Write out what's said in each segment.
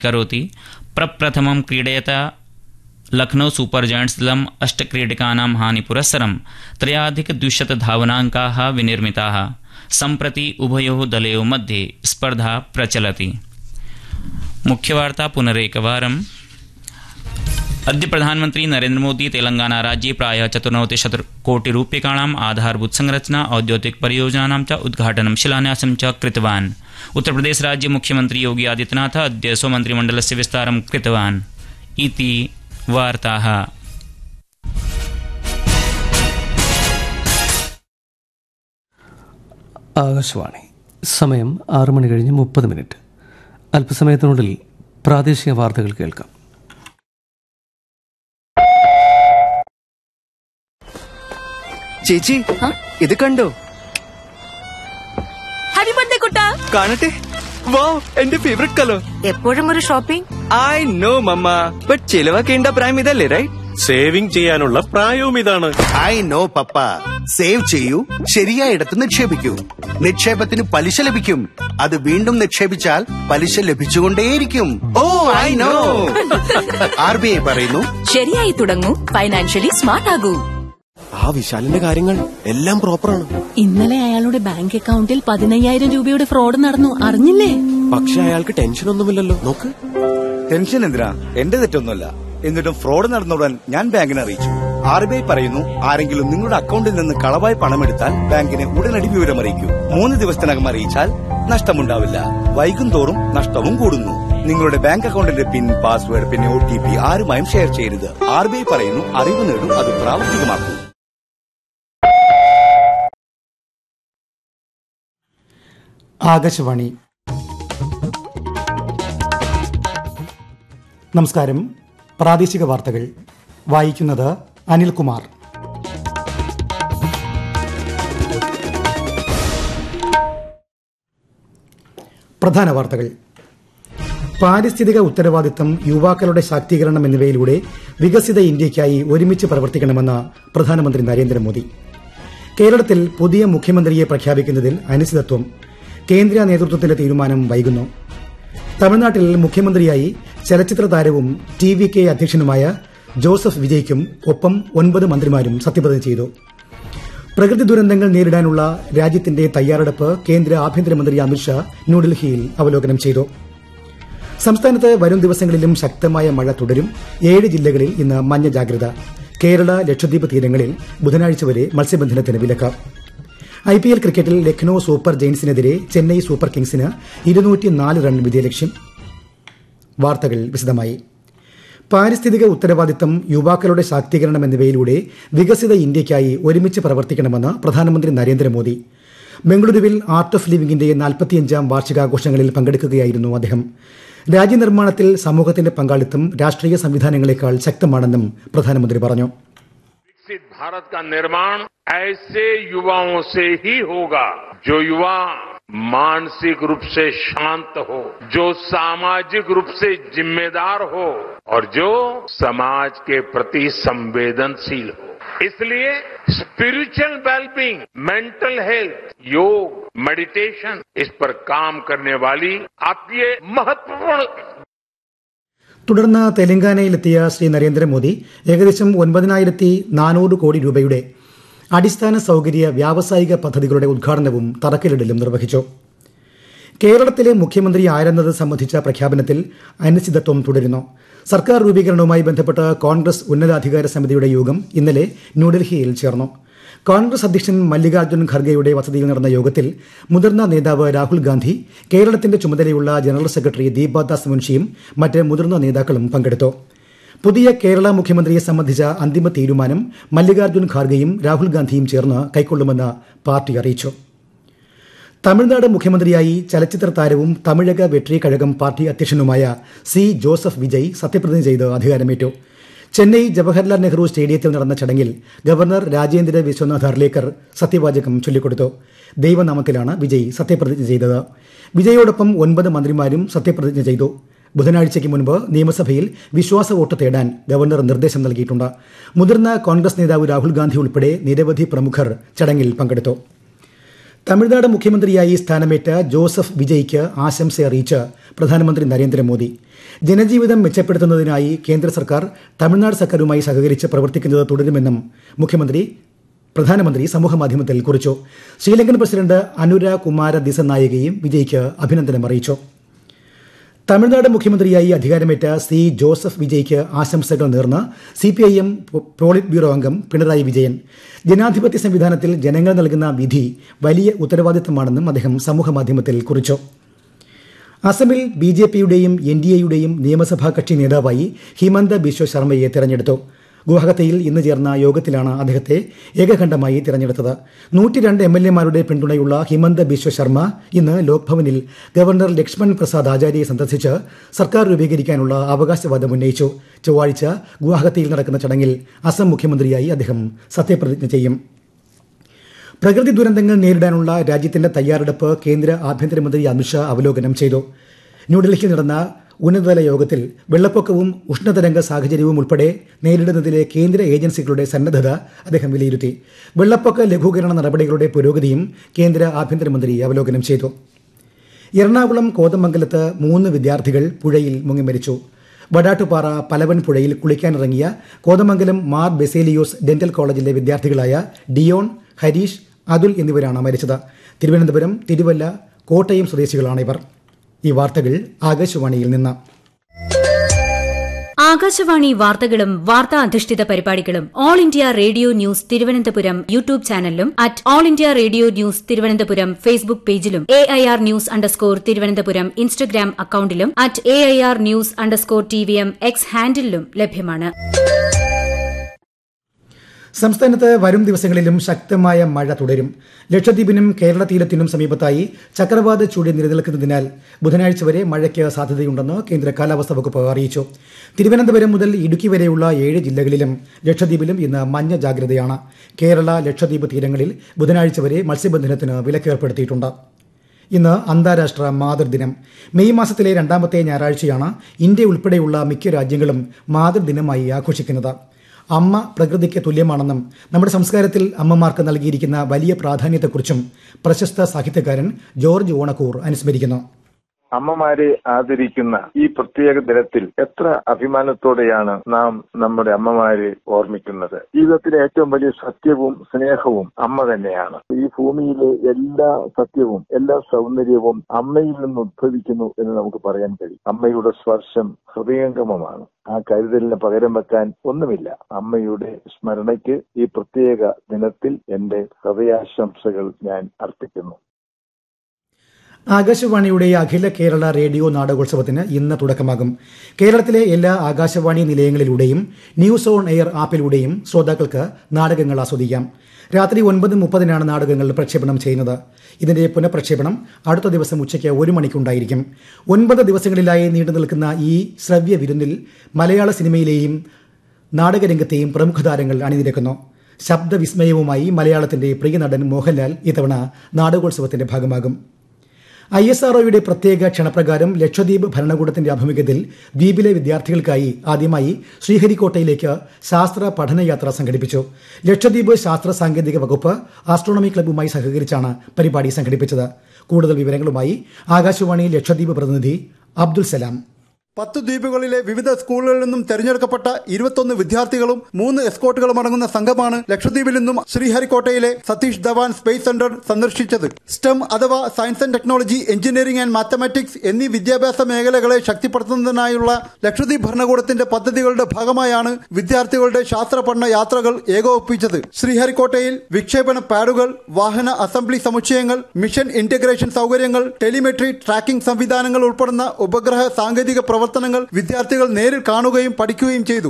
करोति प्रप्रथमं क्रीडयता लखनऊ सुपर जायंट्स दलम् अष्टक्रीडकानां हानिपुरस्सरं त्रयाधिकद्विशतधावनाङ्काः विनिर्मिताः सम्प्रति उभयोः दलयोः मध्ये स्पर्धा प्रचलति मुख्यवार्ता पुनरेकवारम् अद्य प्रधानमन्त्री नरेन्द्रमोदी तेलंगानाराज्ये प्रायः चतुर्नवतिशतकोटिरूप्यकाणाम् आधारभूत संरचना औद्योगिक परियोजनानां च उद्घाटनं शिलान्यासं च कृतवान् उत्तरप्रदेशराज्ये मुख्यमन्त्री योगी आदित्यनाथ अद्य स्वमन्त्रिमण्डलस्य विस्तारं कृतवान् इति वार्ताः ആകാശവാണി സമയം ആറ് മണി കഴിഞ്ഞ് മുപ്പത് മിനിറ്റ് അല്പസമയത്തിനുള്ളിൽ പ്രാദേശിക വാർത്തകൾ കേൾക്കാം ചേച്ചി ഇത് കണ്ടോ ഹാപ്പി ബർത്ത്ഡേ കുട്ടാ കാണട്ടെ വാ എന്റെ ഫേവറേറ്റ് കളർ എപ്പോഴും ഒരു shopping I know mamma but ചിലവാക്കേണ്ട പ്രായം ഇതല്ലേ റൈറ്റ് സേവിംഗ് ചെയ്യാനുള്ള പ്രായവും ഇതാണ് ഐ നോ പപ്പ സേവ് ചെയ്യൂ ശരിയായിടത്ത് നിക്ഷേപിക്കൂ നിക്ഷേപത്തിന് പലിശ ലഭിക്കും അത് വീണ്ടും നിക്ഷേപിച്ചാൽ പലിശ ലഭിച്ചുകൊണ്ടേയിരിക്കും oh I know R B I പറയുന്നു ശരിയായി തുടങ്ങൂ ഫൈനാൻഷ്യലി സ്മാർട്ട് ആകൂ ആ വിശാലിന്റെ കാര്യങ്ങൾ എല്ലാം പ്രോപ്പറാണ് ഇന്നലെ അയാളുടെ ബാങ്ക് അക്കൗണ്ടിൽ പതിനയ്യായിരം രൂപയുടെ ഫ്രോഡ് നടന്നു അറിഞ്ഞില്ലേ പക്ഷെ അയാൾക്ക് ടെൻഷൻ ഒന്നുമില്ലല്ലോ നോക്ക് ടെൻഷൻ എന്തിനാ എന്റെ തെറ്റൊന്നുമല്ല എന്നിട്ടും ഫ്രോഡ് നടന്നുടൻ ഞാൻ ബാങ്കിനെ അറിയിച്ചു ആർ ബി ഐ പറയുന്നു ആരെങ്കിലും നിങ്ങളുടെ അക്കൗണ്ടിൽ നിന്ന് കളവായി പണമെടുത്താൽ ബാങ്കിനെ ഉടനടി വിവരം അറിയിക്കൂ മൂന്ന് ദിവസത്തിനകം അറിയിച്ചാൽ നഷ്ടമുണ്ടാവില്ല വൈകും തോറും നഷ്ടവും കൂടുന്നു നിങ്ങളുടെ ബാങ്ക് അക്കൗണ്ടിന്റെ പിൻ പാസ്വേഡ് പിന്നെ ഒ ടി പി ആരുമായും ഷെയർ ചെയ്യരുത് ആർ ബി ഐ പറയുന്നു അറിവ് നേടും അത് പ്രാവർത്തികമാക്കൂ ആകാശവാണി നമസ്കാരം പ്രാദേശിക വാർത്തകൾ വായിക്കുന്നത് അനിൽകുമാർ പ്രധാന വാർത്തകൾ പാരിസ്ഥിതിക ഉത്തരവാദിത്തം യുവാക്കളുടെ ശാക്തീകരണം എന്നിവയിലൂടെ വികസിത ഇന്ത്യയ്ക്കായി ഒരുമിച്ച് പ്രവർത്തിക്കണമെന്ന് പ്രധാനമന്ത്രി നരേന്ദ്രമോദി കേരളത്തിൽ പുതിയ മുഖ്യമന്ത്രിയെ പ്രഖ്യാപിക്കുന്നതിൽ അനിശ്ചിതത്വം കേന്ദ്ര നേതൃത്വത്തിന്റെ തീരുമാനം വൈകുന്നു തമിഴ്നാട്ടിൽ മുഖ്യമന്ത്രിയായി ചലച്ചിത്ര താരവും ടി വി കെ അധ്യക്ഷനുമായ ജോസഫ് വിജയ്ക്കും ഒപ്പം ഒൻപത് മന്ത്രിമാരും സത്യപ്രതിജ്ഞ ചെയ്തു പ്രകൃതി ദുരന്തങ്ങൾ നേരിടാനുള്ള രാജ്യത്തിന്റെ തയ്യാറെടുപ്പ് കേന്ദ്ര ആഭ്യന്തരമന്ത്രി അമിത്ഷാ ന്യൂഡൽഹിയിൽ അവലോകനം ചെയ്തു സംസ്ഥാനത്ത് വരും ദിവസങ്ങളിലും ശക്തമായ മഴ തുടരും ഏഴ് ജില്ലകളിൽ ഇന്ന് മഞ്ഞ ജാഗ്രത കേരള ലക്ഷദ്വീപ് തീരങ്ങളിൽ ബുധനാഴ്ച വരെ മത്സ്യബന്ധനത്തിന് വിലക്ക് ഐ പി എൽ ക്രിക്കറ്റിൽ ലക്നൌ സൂപ്പർ ജെയിൻസിനെതിരെ ചെന്നൈ സൂപ്പർ കിങ്സിന് ഇരുന്നൂറ്റിനാല് റൺ വിജയലക്ഷ്യം വാർത്തകൾ വിശദമായി പാരിസ്ഥിതിക ഉത്തരവാദിത്തം യുവാക്കളുടെ ശാക്തീകരണം എന്നിവയിലൂടെ വികസിത ഇന്ത്യയ്ക്കായി ഒരുമിച്ച് പ്രവർത്തിക്കണമെന്ന് പ്രധാനമന്ത്രി നരേന്ദ്രമോദി ബംഗളൂരുവിൽ ആർട്ട് ഓഫ് ലിവിംഗിന്റെ നാൽപ്പത്തിയഞ്ചാം വാർഷികാഘോഷങ്ങളിൽ പങ്കെടുക്കുകയായിരുന്നു അദ്ദേഹം രാജ്യനിർമ്മാണത്തിൽ സമൂഹത്തിന്റെ പങ്കാളിത്തം രാഷ്ട്രീയ സംവിധാനങ്ങളെക്കാൾ ശക്തമാണെന്നും പ്രധാനമന്ത്രി പറഞ്ഞു विकसित भारत का निर्माण ऐसे युवाओं से ही होगा जो युवा मानसिक रूप से शांत हो जो सामाजिक रूप से जिम्मेदार हो और जो समाज के प्रति संवेदनशील हो इसलिए spiritual wellbeing mental health yoga meditation इस पर काम करने वाली आपकी ये महत्वपूर्ण തുടർന്ന് തെലങ്കാനയിലെത്തിയ ശ്രീ നരേന്ദ്രമോദി ഏകദേശം ഒൻപതിനായിരത്തി നാനൂറ് കോടി രൂപയുടെ അടിസ്ഥാന സൌകര്യ വ്യാവസായിക പദ്ധതികളുടെ ഉദ്ഘാടനവും തറക്കല്ലിടലും നിർവഹിച്ചു കേരളത്തിലെ മുഖ്യമന്ത്രി ആരെന്നത് സംബന്ധിച്ച പ്രഖ്യാപനത്തിൽ അനിശ്ചിതത്വം തുടരുന്നു സർക്കാർ രൂപീകരണവുമായി ബന്ധപ്പെട്ട് കോൺഗ്രസ് ഉന്നതാധികാര സമിതിയുടെ യോഗം ഇന്നലെ ന്യൂഡൽഹിയിൽ ചേർന്നു കോൺഗ്രസ് അധ്യക്ഷൻ മല്ലികാർജ്ജുൻ ഖർഗെയുടെ വസതിയിൽ നടന്ന യോഗത്തിൽ മുതിർന്ന നേതാവ് രാഹുൽ ഗാന്ധി കേരളത്തിന്റെ ചുമതലയുള്ള ജനറൽ സെക്രട്ടറി ദീപാദാസ് മുൻഷിയും മറ്റ് മുതിർന്ന നേതാക്കളും പങ്കെടുത്തു പുതിയ കേരള മുഖ്യമന്ത്രിയെ സംബന്ധിച്ച അന്തിമ തീരുമാനം മല്ലികാർജ്ജുൻ ഖാർഗെയും രാഹുൽ ഗാന്ധിയും ചേർന്ന് കൈക്കൊള്ളുമെന്ന് പാർട്ടി അറിയിച്ചു തമിഴ്നാട് മുഖ്യമന്ത്രിയായി ചലച്ചിത്ര താരവും തമിഴക വെട്രി കഴകം പാർട്ടി അധ്യക്ഷനുമായ സി ജോസഫ് വിജയ് സത്യപ്രതിജ്ഞ ചെയ്ത് അധികാരമേറ്റു ചെന്നൈ ജവഹർലാൽ നെഹ്റു സ്റ്റേഡിയത്തിൽ നടന്ന ചടങ്ങിൽ ഗവർണർ രാജേന്ദ്ര വിശ്വനാഥ് അർലേക്കർ സത്യവാചകം ചൊല്ലിക്കൊടുത്തു ദൈവനാമത്തിലാണ് വിജയ് സത്യപ്രതിജ്ഞ ചെയ്തത് വിജയോടൊപ്പം ഒൻപത് മന്ത്രിമാരും സത്യപ്രതിജ്ഞ ചെയ്തു ബുധനാഴ്ചയ്ക്ക് മുൻപ് നിയമസഭയിൽ വിശ്വാസ വോട്ട് തേടാൻ ഗവർണർ നിർദ്ദേശം നൽകിയിട്ടുണ്ട് മുതിർന്ന കോൺഗ്രസ് നേതാവ് രാഹുൽ ഗാന്ധി ഉൾപ്പെടെ നിരവധി പ്രമുഖർ ചടങ്ങിൽ പങ്കെടുത്തു തമിഴ്നാട് മുഖ്യമന്ത്രിയായി സ്ഥാനമേറ്റ ജോസഫ് വിജയ്ക്ക് ആശംസ അറിയിച്ച് പ്രധാനമന്ത്രി നരേന്ദ്രമോദി ജനജീവിതം മെച്ചപ്പെടുത്തുന്നതിനായി കേന്ദ്ര സർക്കാർ തമിഴ്നാട് സർക്കാരുമായി സഹകരിച്ച് പ്രവർത്തിക്കുന്നത് തുടരുമെന്നും മുഖ്യമന്ത്രി പ്രധാനമന്ത്രി സമൂഹമാധ്യമത്തിൽ കുറിച്ചു ശ്രീലങ്കൻ പ്രസിഡന്റ് അനുര കുമാര ദിസനായികയും വിജയ്ക്ക് അഭിനന്ദനം അറിയിച്ചു തമിഴ്നാട് മുഖ്യമന്ത്രിയായി അധികാരമേറ്റ സി ജോസഫ് വിജയ്ക്ക് ആശംസകൾ നേർന്ന് C P I M politburo അംഗം പിണറായി വിജയൻ ജനാധിപത്യ സംവിധാനത്തിൽ ജനങ്ങൾ നൽകുന്ന വിധി വലിയ ഉത്തരവാദിത്തമാണെന്നും അദ്ദേഹം സമൂഹമാധ്യമത്തിൽ കുറിച്ചു അസമിൽ ബി ജെ പിയുടെയും എൻ ഡി എയുടെയും നിയമസഭാ കക്ഷി നേതാവായി ഹിമന്ത ബിശ്വ ശർമ്മയെ തെരഞ്ഞെടുത്തു ഗുവാഹത്തിയിൽ ഇന്ന് ചേർന്ന യോഗത്തിലാണ് അദ്ദേഹത്തെ ഏകകണ്ഠമായി തിരഞ്ഞെടുത്തത് നൂറ്റി രണ്ട് എം എൽ എമാരുടെ പിന്തുണയുള്ള ഹിമന്ത ബിശ്വ ശർമ്മ ഇന്ന് ലോക്ഭവനിൽ ഗവർണർ ലക്ഷ്മൺ പ്രസാദ് ആചാര്യയെ സന്ദർശിച്ച് സർക്കാർ രൂപീകരിക്കാനുള്ള അവകാശവാദം ഉന്നയിച്ചു ചൊവ്വാഴ്ച ഗുവാഹത്തിയിൽ നടക്കുന്ന ചടങ്ങിൽ അസം മുഖ്യമന്ത്രിയായി അദ്ദേഹം സത്യപ്രതിജ്ഞ ചെയ്യും പ്രകൃതി ദുരന്തങ്ങൾ നേരിടാനുള്ള രാജ്യത്തിന്റെ തയ്യാറെടുപ്പ് കേന്ദ്ര ആഭ്യന്തരമന്ത്രി അമിത്ഷാ അവലോകനം ചെയ്തു ന്യൂഡൽഹിയിൽ നടന്ന ഉന്നതതല യോഗത്തിൽ വെള്ളപ്പൊക്കവും ഉഷ്ണതരംഗ സാഹചര്യവും ഉൾപ്പെടെ നേരിടുന്നതിലെ കേന്ദ്ര ഏജൻസികളുടെ സന്നദ്ധത അദ്ദേഹം വിലയിരുത്തി വെള്ളപ്പൊക്ക ലഘൂകരണ നടപടികളുടെ പുരോഗതിയും കേന്ദ്ര ആഭ്യന്തരമന്ത്രി അവലോകനം ചെയ്തു എറണാകുളം കോതമംഗലത്ത് മൂന്ന് വിദ്യാർത്ഥികൾ പുഴയിൽ മുങ്ങി മരിച്ചു വടാട്ടുപാറ പലവൻ പുഴയിൽ കുളിക്കാനിറങ്ങിയ കോതമംഗലം മാർ ബെസേലിയോസ് ഡെന്റൽ കോളേജിലെ വിദ്യാർത്ഥികളായ ഡിയോൺ ഹരീഷ് അതുൽ എന്നിവരാണ് മരിച്ചത് തിരുവനന്തപുരം തിരുവല്ല കോട്ടയം സ്വദേശികളാണ് ഇവർ ഈ വാർത്തകൾ ആകാശവാണിയിൽ നിന്ന് ആകാശവാണി വാർത്തകളും വാർത്താ അധിഷ്ഠിത പരിപാടികളും All India Radio news Thiruvananthapuram YouTube ചാനലിലും at All India Radio news Thiruvananthapuram Facebook പേജിലും A I R news underscore Thiruvananthapuram Instagram അക്കൌണ്ടിലും at A I R news underscore T V M X ഹാൻഡിലും ലഭ്യമാണ് സംസ്ഥാനത്ത് വരും ദിവസങ്ങളിലും ശക്തമായ മഴ തുടരും ലക്ഷദ്വീപിനും കേരള തീരത്തിനും സമീപത്തായി ചക്രവാത ചുഴി നിലനിൽക്കുന്നതിനാൽ ബുധനാഴ്ച വരെ മഴയ്ക്ക് സാധ്യതയുണ്ടെന്ന് കേന്ദ്ര കാലാവസ്ഥാ വകുപ്പ് അറിയിച്ചു തിരുവനന്തപുരം മുതൽ ഇടുക്കി വരെയുള്ള ഏഴ് ജില്ലകളിലും ലക്ഷദ്വീപിലും ഇന്ന് മഞ്ഞ ജാഗ്രതയാണ് കേരള ലക്ഷദ്വീപ് തീരങ്ങളിൽ ബുധനാഴ്ച വരെ മത്സ്യബന്ധനത്തിന് വിലക്കേർപ്പെടുത്തിയിട്ടുണ്ട് ഇന്ന് അന്താരാഷ്ട്ര മാതൃദിനം മെയ് മാസത്തിലെ രണ്ടാമത്തെ ഞായറാഴ്ചയാണ് ഇന്ത്യ ഉൾപ്പെടെയുള്ള മിക്ക രാജ്യങ്ങളും മാതൃദിനമായി ആഘോഷിക്കുന്നത് അമ്മ പ്രകൃതിക്ക് തുല്യമാണെന്നും നമ്മുടെ സംസ്കാരത്തിൽ അമ്മമാർക്ക് നൽകിയിരിക്കുന്ന വലിയ പ്രാധാന്യത്തെക്കുറിച്ചും പ്രശസ്ത സാഹിത്യകാരൻ ജോർജ് ഓണക്കൂർ അനുസ്മരിക്കുന്നു അമ്മമാരെ ആദരിക്കുന്ന ഈ പ്രത്യേക ദിനത്തിൽ എത്ര അഭിമാനത്തോടെയാണ് നാം നമ്മുടെ അമ്മമാരെ ഓർമ്മിക്കുന്നത് ജീവിതത്തിലെ ഏറ്റവും വലിയ സത്യവും സ്നേഹവും അമ്മ തന്നെയാണ് ഈ ഭൂമിയിലെ എല്ലാ സത്യവും എല്ലാ സൗന്ദര്യവും അമ്മയിൽ നിന്ന് ഉദ്ഭവിക്കുന്നു എന്ന് നമുക്ക് പറയാൻ കഴിയും അമ്മയുടെ സ്പർശം ഹൃദയംഗമമാണ് ആ കരുതലിന് പകരം വെക്കാൻ ഒന്നുമില്ല അമ്മയുടെ സ്മരണയ്ക്ക് ഈ പ്രത്യേക ദിനത്തിൽ എന്റെ ഹൃദയാശംസകൾ ഞാൻ അർപ്പിക്കുന്നു ആകാശവാണിയുടെ അഖില കേരള റേഡിയോ നാടകോത്സവത്തിന് ഇന്ന് തുടക്കമാകും കേരളത്തിലെ എല്ലാ ആകാശവാണി നിലയങ്ങളിലൂടെയും ന്യൂസ് ഓൺ എയർ ആപ്പിലൂടെയും ശ്രോതാക്കൾക്ക് നാടകങ്ങൾ ആസ്വദിക്കാം രാത്രി ഒൻപത് മുപ്പതിനാണ് നാടകങ്ങൾ പ്രക്ഷേപണം ചെയ്യുന്നത് ഇതിന്റെ പുനഃപ്രക്ഷേപണം അടുത്ത ദിവസം ഉച്ചയ്ക്ക് ഒരു മണിക്കുണ്ടായിരിക്കും ഒൻപത് ദിവസങ്ങളിലായി നീണ്ടു നിൽക്കുന്ന ഈ ശ്രവ്യ വിരുന്നിൽ മലയാള സിനിമയിലെയും നാടകരംഗത്തെയും പ്രമുഖ താരങ്ങൾ അണിനിരക്കുന്നു ശബ്ദവിസ്മയവുമായി മലയാളത്തിന്റെ പ്രിയ നടൻ മോഹൻലാൽ ഇത്തവണ നാടകോത്സവത്തിന്റെ ഭാഗമാകും ഐ എസ് ആർഒയുടെ പ്രത്യേക ക്ഷണപ്രകാരം ലക്ഷദ്വീപ് ഭരണകൂടത്തിന്റെ ആഭിമുഖ്യത്തിൽ ദ്വീപിലെ വിദ്യാർത്ഥികൾക്കായി ആദ്യമായി ശ്രീഹരിക്കോട്ടയിലേക്ക് ശാസ്ത്ര പഠനയാത്ര സംഘടിപ്പിച്ചു ലക്ഷദ്വീപ് ശാസ്ത്ര സാങ്കേതിക വകുപ്പ് ആസ്ട്രോണമി ക്ലബ്ബുമായി സഹകരിച്ചാണ് പരിപാടി സംഘടിപ്പിച്ചത് കൂടുതൽ വിവരങ്ങളുമായി ആകാശവാണി ലക്ഷദ്വീപ് പ്രതിനിധി അബ്ദുൽ സലാം പത്ത് ദ്വീപുകളിലെ വിവിധ സ്കൂളുകളിൽ നിന്നും തെരഞ്ഞെടുക്കപ്പെട്ട ഇരുപത്തൊന്ന് വിദ്യാർത്ഥികളും മൂന്ന് എസ്കോട്ടുകളും അടങ്ങുന്ന സംഘമാണ് ലക്ഷദ്വീപിൽ നിന്നും ശ്രീഹരിക്കോട്ടയിലെ സതീഷ് ധവാൻ സ്പേസ് സെന്റർ സന്ദർശിച്ചത് സ്റ്റെം അഥവാ science and technology engineering and mathematics എന്നീ വിദ്യാഭ്യാസ മേഖലകളെ ശക്തിപ്പെടുത്തുന്നതിനായുള്ള ലക്ഷദ്വീപ് ഭരണകൂടത്തിന്റെ പദ്ധതികളുടെ ഭാഗമായാണ് വിദ്യാർത്ഥികളുടെ ശാസ്ത്ര പഠന യാത്രകൾ ഏകോപിപ്പിച്ചത് ശ്രീഹരിക്കോട്ടയിൽ വിക്ഷേപണ പാഡുകൾ വാഹന അസംബ്ലി സമുച്ചയങ്ങൾ മിഷൻ ഇന്റഗ്രേഷൻ സൗകര്യങ്ങൾ ടെലിമെട്രി ട്രാക്കിംഗ് സംവിധാനങ്ങൾ ഉൾപ്പെടുന്ന ഉപഗ്രഹ സാങ്കേതിക പ്രവർത്തനങ്ങൾ വിദ്യാർത്ഥികൾ നേരിൽ കാണുകയും പഠിക്കുകയും ചെയ്തു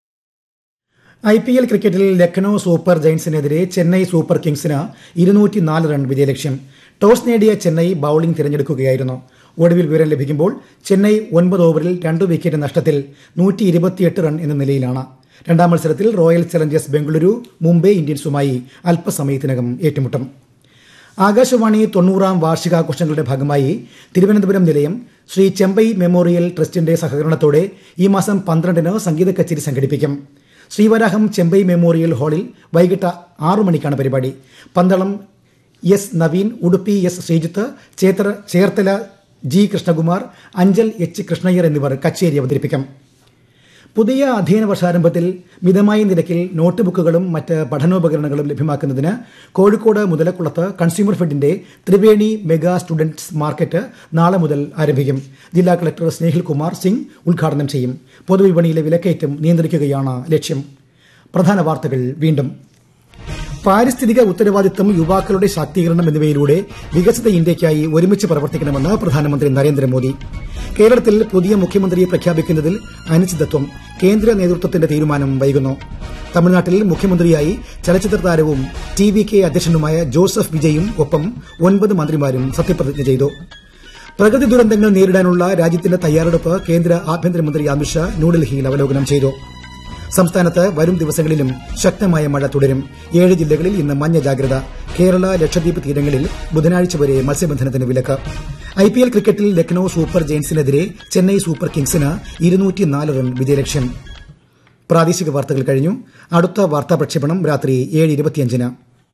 ഐ പി എൽ ക്രിക്കറ്റിൽ ലക്നൌ സൂപ്പർ ജയൻസിനെതിരെ ചെന്നൈ സൂപ്പർ കിങ്സിന് ഇരുന്നൂറ്റി നാല് റൺ വിജയലക്ഷ്യം ടോസ് നേടിയ ചെന്നൈ ബൌളിംഗ് തിരഞ്ഞെടുക്കുകയായിരുന്നു ഒടുവിൽ വിവരം ലഭിക്കുമ്പോൾ ചെന്നൈ ഒൻപത് ഓവറിൽ രണ്ട് വിക്കറ്റ് നഷ്ടത്തിൽ നൂറ്റി ഇരുപത്തിയെട്ട് റൺ എന്ന നിലയിലാണ് രണ്ടാം മത്സരത്തിൽ റോയൽ ചലഞ്ചേഴ്സ് ബംഗളൂരു മുംബൈ ഇന്ത്യൻസുമായി അല്പസമയത്തിനകം ഏറ്റുമുട്ടും ആകാശവാണി തൊണ്ണൂറാം വാർഷികാഘോഷങ്ങളുടെ ഭാഗമായി തിരുവനന്തപുരം നിലയം ശ്രീ ചെമ്പൈ മെമ്മോറിയൽ ട്രസ്റ്റിന്റെ സഹകരണത്തോടെ ഈ മാസം പന്ത്രണ്ടിന് സംഗീത കച്ചേരി സംഘടിപ്പിക്കും ശ്രീവരാഹം ചെമ്പൈ മെമ്മോറിയൽ ഹാളിൽ വൈകിട്ട് ആറു മണിക്കാണ് പരിപാടി പന്തളം എസ് നവീൻ ഉടുപ്പി എസ് ശ്രീജിത്ത് ചേത്ര ചേർത്തല ജി കൃഷ്ണകുമാർ അഞ്ചൽ എച്ച് കൃഷ്ണയ്യർ എന്നിവർ കച്ചേരി അവതരിപ്പിക്കും പുതിയ അധ്യയന വർഷാരംഭത്തിൽ മിതമായ നിരക്കിൽ നോട്ട് ബുക്കുകളും മറ്റ് പഠനോപകരണങ്ങളും ലഭ്യമാക്കുന്നതിന് കോഴിക്കോട് മുതലക്കുളത്ത് കൺസ്യൂമർ ഫെഡിന്റെ ത്രിവേണി മെഗാ സ്റ്റുഡൻസ് മാർക്കറ്റ് നാളെ മുതൽ ആരംഭിക്കും ജില്ലാ കളക്ടർ സ്നേഹിൽ കുമാർ സിംഗ് ഉദ്ഘാടനം ചെയ്യും പൊതുവിപണിയിലെ വിലക്കയറ്റം നിയന്ത്രിക്കുകയാണ് ലക്ഷ്യം പ്രധാന വാർത്തകൾ വീണ്ടും പാരിസ്ഥിതിക ഉത്തരവാദിത്തം യുവാക്കളുടെ ശാക്തീകരണം എന്നിവയിലൂടെ വികസിത ഇന്ത്യയ്ക്കായി ഒരുമിച്ച് പ്രവർത്തിക്കണമെന്ന് പ്രധാനമന്ത്രി നരേന്ദ്രമോദി കേരളത്തിൽ പുതിയ മുഖ്യമന്ത്രിയെ പ്രഖ്യാപിക്കുന്നതിൽ അനിശ്ചിതത്വം കേന്ദ്ര നേതൃത്വത്തിന്റെ തീരുമാനം വൈകുന്നു തമിഴ്നാട്ടിൽ മുഖ്യമന്ത്രിയായി ചലച്ചിത്ര താരവും ടി വി കെ അധ്യക്ഷനുമായ ജോസഫ് വിജയും ഒപ്പം ഒൻപത് മന്ത്രിമാരും സത്യപ്രതിജ്ഞ ചെയ്തു പ്രകൃതി ദുരന്തങ്ങൾ നേരിടാനുള്ള രാജ്യത്തിന്റെ തയ്യാറെടുപ്പ് കേന്ദ്ര ആഭ്യന്തരമന്ത്രി അമിത്ഷാ ന്യൂഡൽഹിയിൽ അവലോകനം ചെയ്തു സംസ്ഥാനത്ത് വരും ദിവസങ്ങളിലും ശക്തമായ മഴ തുടരും ഏഴ് ജില്ലകളിൽ ഇന്ന് മഞ്ഞ ജാഗ്രത കേരള ലക്ഷദ്വീപ് തീരങ്ങളിൽ ബുധനാഴ്ച വരെ മത്സ്യബന്ധനത്തിന് വിലക്ക് ഐപിഎൽ ക്രിക്കറ്റിൽ ലക്നൌ സൂപ്പർ ജയൻസിനെതിരെ ചെന്നൈ സൂപ്പർ കിങ്സിന് ഇരുന്നൂറ്റിനാല് റൺ വിജയലക്ഷ്യം പ്രാദേശിക വാർത്തകൾ കഴിഞ്ഞു അടുത്ത വാർത്താ പ്രക്ഷേപണം രാത്രി ഏഴ് ഇരുപത്തിയഞ്ചിന്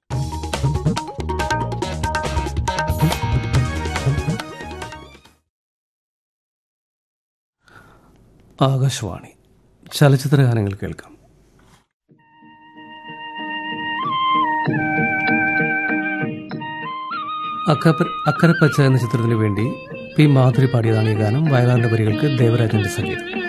ആകാശവാണി ചലച്ചിത്ര ഗാനങ്ങൾ കേൾക്കാം അക്കപ്പ അക്കരപ്പച്ച എന്ന ചിത്രത്തിനു വേണ്ടി പി മാധുരി പാടിയതാണ് ഈ ഗാനം വയലാറിന്റെ വരികൾക്ക് ദേവരാജന്റെ സംഗീതം